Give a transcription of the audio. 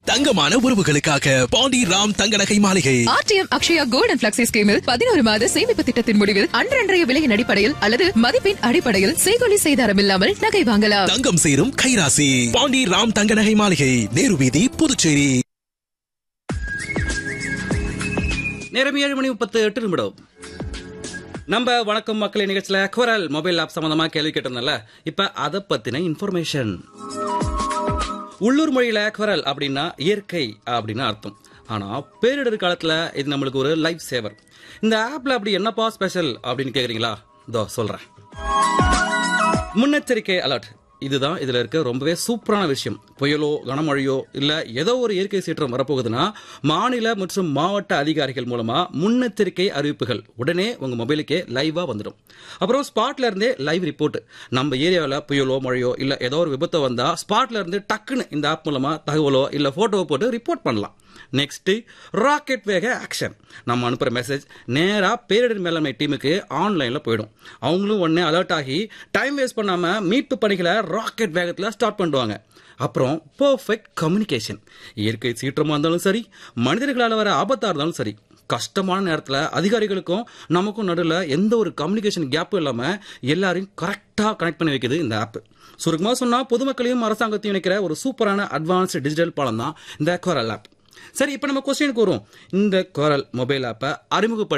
தங்கமான உறவுகளுக்காக பாண்டி ராம் தங்க நகை மாளிகை RTM Akshaya gold and flexi ஸ்கீமில் பதினோரு மாத சேமிப்பு திட்டத்தின் முடிவில் அன்றன்றைய விலையின் அடிப்படையில் அல்லது மதிப்பின் அடிப்படையில் செய்கொலி செய்தாரம் இல்லாமல் நகை வாங்கலாம் தங்கம் சேரும் கைராசி பாண்டி ராம் தங்க நகை மாளிகை நேரு வீதி புதுச்சேரி நேரம் ஏழு மணி முப்பத்து எட்டு நிமிடம் நம்ம வணக்கம் மக்களே நிகழ்ச்சியில குரல் மொபைல் ஆப் சம்பந்தமா கேள்வி கேட்டிருந்தோம்ல இப்ப அதை பத்தின இன்ஃபர்மேஷன் உள்ளூர் மொழியில குரல் அப்படின்னா இயற்கை அப்படின்னு அர்த்தம் ஆனா பேரிடர் காலத்துல இது நம்மளுக்கு ஒரு லைஃப் சேவர் இந்த ஆப்ல அப்படி என்னப்பா ஸ்பெஷல் அப்படின்னு கேக்குறீங்களா இதோ சொல்றேன் முன்னெச்சரிக்கை அலர்ட் இதுதான் இதுல இருக்க ரொம்பவே சூப்பரான விஷயம் புயலோ கனமழையோ இல்ல ஏதோ ஒரு இயற்கை சீற்றம் வரப்போகுதுன்னா மாநில மற்றும் மாவட்ட அதிகாரிகள் மூலமா முன்னெச்சரிக்கை அறிவிப்புகள் உடனே உங்க மொபைலுக்கே லைவா வந்துடும் அப்புறம் ஸ்பாட்ல இருந்தே லைவ் ரிப்போர்ட் நம்ம ஏரியாவில் புயலோ மழையோ இல்ல ஏதோ ஒரு விபத்து வந்தா ஸ்பாட்ல இருந்து டக்குன்னு இந்த ஆப் மூலமா தகவலோ இல்ல போட்டோவோ போட்டு ரிப்போர்ட் பண்ணலாம் நெக்ஸ்ட் ராக்கெட் வேக ஆக்ஷன் நம்ம அனுப்புற மெசேஜ் நேரா பேரிடர் மேலாண்மை டீமுக்கு ஆன்லைன்ல போயிடும் அவங்களும் உடனே அலர்ட் ஆகி டைம் வேஸ்ட் பண்ணாம மீட்பு பணிகளை ராக்கெட் வேகத்துல ஸ்டார்ட் பண்ணுவாங்க அப்புறம் பெர்ஃபெக்ட் கம்யூனிகேஷன் இயற்கை சீற்றமா இருந்தாலும் சரி மனிதர்களால் வர ஆபத்தா இருந்தாலும் சரி கஷ்டமான நேரத்தில் அதிகாரிகளுக்கும் நமக்கும் நடுவில் எந்த ஒரு கம்யூனிகேஷன் கேப்பும் இல்லாமல் எல்லாரையும் கரெக்டாக கனெக்ட் பண்ணி வைக்குது இந்த ஆப் சுருக்கமாக சொன்னால் பொதுமக்களையும் அரசாங்கத்தையும் இணைக்கிற ஒரு சூப்பரான அட்வான்ஸ்டு டிஜிட்டல் பாலம் தான் இந்த குரல் ஆப் சரி இப்போ நம்ம கொஸ்டினுக்கு வரும் இந்த குரல் மொபைல் ஆப்பை அறிமுகப்படுத்த